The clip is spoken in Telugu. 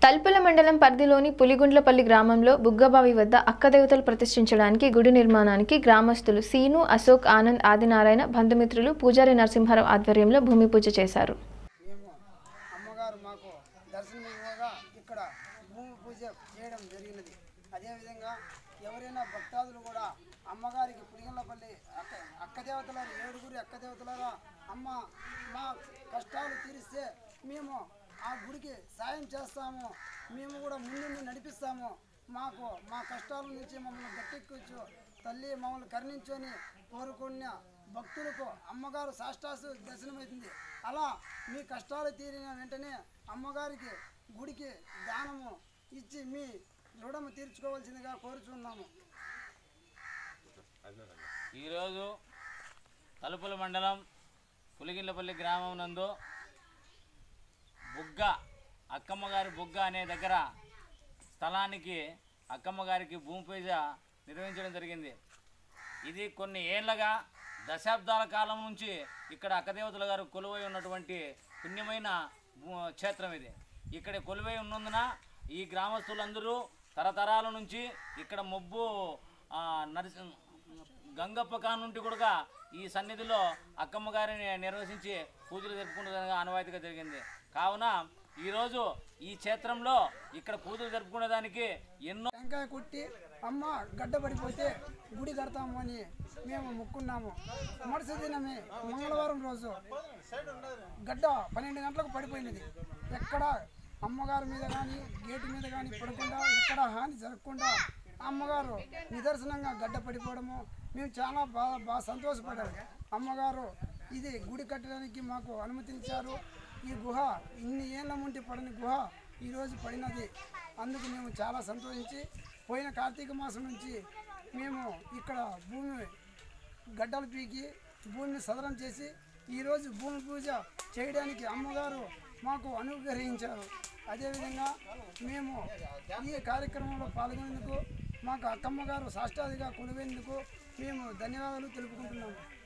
తల్పుల మండలం పరిధిలోని పులిగుండ్లపల్లి గ్రామంలో బుగ్గబావి వద్ద అక్కదేవతలు ప్రతిష్ఠించడానికి గుడి నిర్మాణానికి గ్రామస్తులు సీను అశోక్ ఆనంద్ ఆదినారాయణ బంధుమిత్రులు పూజారి నరసింహారావు ఆధ్వర్యంలో భూమి పూజ చేశారు మేము అమ్మగారు మాకు దర్శనం ఇవ్వగా ఇక్కడ భూమి పూజ చేయడం జరిగినది అదేవిధంగా ఎవరైనా భక్తాదులు కూడా అమ్మగారికి పులిగల్లపల్లి అక్క అక్క దేవతలారా ఏడుగురి అక్క దేవతలారా అమ్మ మా కష్టాలు తీరిస్తే మేము ఆ గుడికి సాయం చేస్తాము మేము కూడా ముందుండి నడిపిస్తాము మాకు మా కష్టాల నుంచి మమ్మల్ని గట్టెక్కించు తల్లి మమ్మల్ని కరుణించని కోరుకున్న భక్తులకు అమ్మగారు సాష్టాసు దర్శనమవుతుంది అలా మీ కష్టాలు తీరిన వెంటనే అమ్మగారికి గుడికి దానము ఇచ్చి మీ రుణము తీర్చుకోవాల్సిందిగా కోరుచున్నాము ఈరోజు తలుపుల మండలం పులిగిల్లపల్లి గ్రామం నందు బుగ్గ అక్కమ్మ గారి బుగ్గ అనే దగ్గర స్థలానికి అక్కమ్మ గారికి భూమి పూజ నిర్వహించడం జరిగింది ఇది కొన్ని ఏళ్ళగా దశాబ్దాల కాలం నుంచి ఇక్కడ అక్కదేవతల గారు కొలువై ఉన్నటువంటి పుణ్యమైన భూ- క్షేత్రం ఇది ఇక్కడ కొలువై ఉన్నందున ఈ గ్రామస్తులందరూ తరతరాల నుంచి ఇక్కడ మొబ్బు ఆ, నరసి గంగప్ప కాను నుండి కూడా ఈ సన్నిధిలో అక్కమ్మ గారిని నిర్వహించి పూజలు జరుపుకునేదానికి ఆనవాయితీగా జరిగింది కావున ఈరోజు ఈ క్షేత్రంలో ఇక్కడ పూజలు జరుపుకునేదానికి ఎన్నో టెంకాయ కొట్టి అమ్మ గడ్డ పడిపోతే గుడి కడతాము అని మేము మొక్కున్నాము మరుసటి దినమే మంగళవారం రోజు గడ్డ పన్నెండు గంటలకు పడిపోయినది ఎక్కడ అమ్మగారి మీద కానీ గేటు మీద కానీ పడకుండా ఎక్కడ హాని జరగకుండా అమ్మగారు నిదర్శనంగా గడ్డ పడిపోవడము మేము చాలా బాగా బాగా సంతోషపడాము అమ్మగారు ఇది గుడి కట్టడానికి మాకు అనుమతించారు ఈ గుహ ఇన్ని ఏళ్ళ ముంటి పడని గుహ ఈరోజు పడినది అందుకు మేము చాలా సంతోషించి పోయిన కార్తీక మాసం నుంచి మేము ఇక్కడ భూమి గడ్డలు పీకి భూమిని సదరం చేసి ఈరోజు భూమి పూజ చేయడానికి అమ్మగారు మాకు అనుగ్రహించారు అదేవిధంగా మేము ఈ కార్యక్రమంలో పాల్గొనేందుకు మాకు అక్కమ్మ గారు సాష్టాదిగా కొలువేందుకు మేము ధన్యవాదాలు తెలుపుకుంటున్నాము